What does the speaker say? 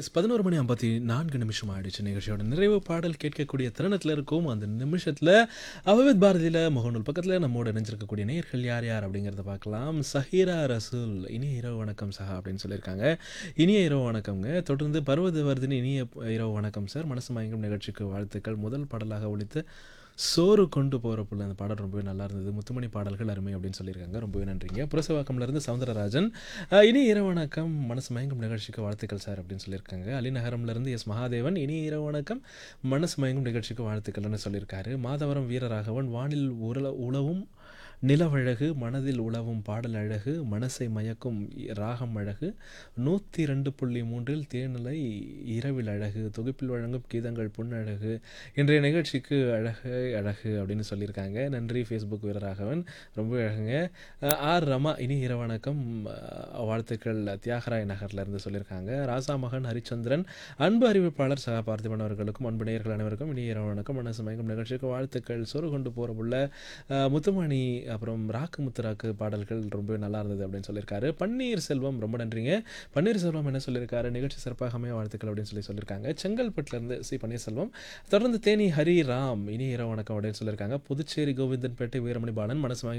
S பதினோரு மணி ஐம்பத்தி நான்கு நிமிஷம் ஆயிடுச்சு நிகழ்ச்சியோட நிறைவு பாடல் கேட்கக்கூடிய தருணத்தில் இருக்கும் அந்த நிமிஷத்தில் அவவித் பாரதியில் முகநூல் பக்கத்தில் நம்மோட இணைஞ்சிருக்கக்கூடிய நேயர்கள் யார் யார் அப்படிங்கிறத பார்க்கலாம் சஹீரா ரசூல் இனிய இரவு வணக்கம் சஹா அப்படின்னு சொல்லியிருக்காங்க இனிய இரவு வணக்கம்ங்க தொடர்ந்து பருவத வருதினி இனிய இரவு வணக்கம் சார் மனசு மயங்கும் நிகழ்ச்சிக்கு வாழ்த்துக்கள் முதல் பாடலாக ஒழித்து சோறு கொண்டு போகிற புள்ள அந்த பாடல் ரொம்பவே நல்லா இருந்தது முத்துமணி பாடல்கள் அருமை அப்படின்னு சொல்லியிருக்காங்க ரொம்பவே நன்றிங்க புரசவாக்கம்லேருந்து சவுந்தரராஜன் அஹ், இனி இரவு வணக்கம் மனசு மயங்கும் நிகழ்ச்சிக்கு வாழ்த்துக்கள் சார் அப்படின்னு சொல்லியிருக்காங்க அலிநகரம்லேருந்து எஸ் மகாதேவன் இனி இரவு வணக்கம் மனசு மயங்கும் நிகழ்ச்சிக்கு வாழ்த்துக்கள்னு சொல்லியிருக்காரு மாதவரம் வீரராகவன் வானில் உரல உழவும் நிலவழகு மனதில் உழவும் பாடல் அழகு மனசை மயக்கும் ராகம் அழகு நூற்றி ரெண்டு புள்ளி மூன்றில் தேனிலை இரவில் அழகு தொகுப்பில் வழங்கும் கீதங்கள் பொன்னழகு இன்றைய நிகழ்ச்சிக்கு அழகு அழகு அப்படின்னு சொல்லியிருக்காங்க நன்றி ஃபேஸ்புக் வீரராகவன் ரொம்ப அழகுங்க அஹ் ஆர் ரமா இனி இரவணக்கம் அஹ் வாழ்த்துக்கள் தியாகராய நகர்ல இருந்து சொல்லியிருக்காங்க ராசா மகன் ஹரிச்சந்திரன் அன்பு அறிவிப்பாளர் சகா பார்த்திபன் அவர்களுக்கும் அன்பு நேயர்கள் அனைவருக்கும் இனி இரவணக்கம் மனசு மயங்கும் நிகழ்ச்சிக்கு வாழ்த்துக்கள் சொரு கொண்டு போகிற உள்ள அஹ் முத்துமணி அப்புறம் ராக்கு முத்துராக்கு பாடல்கள் ரொம்ப நல்லா இருந்தது அப்படின்னு சொல்லியிருக்காரு பன்னீர் செல்வம் ரொம்ப நன்றிங்க பன்னீர் செல்வம் என்ன சொல்லியிருக்காரு நிகழ்ச்சி சிறப்பாக அமைய வாழ்த்துக்கள் அப்படின்னு சொல்லி சொல்லியிருக்காங்க செங்கல்பட்டுலேருந்து சி பன்னீர்செல்வம் தொடர்ந்து தேனி ஹரி ராம் இனி இரவு வணக்கம் அப்படின்னு சொல்லியிருக்காங்க புதுச்சேரி கோவிந்தன்பேட்டை வீரமணி பாலன் மனசு வாங்கி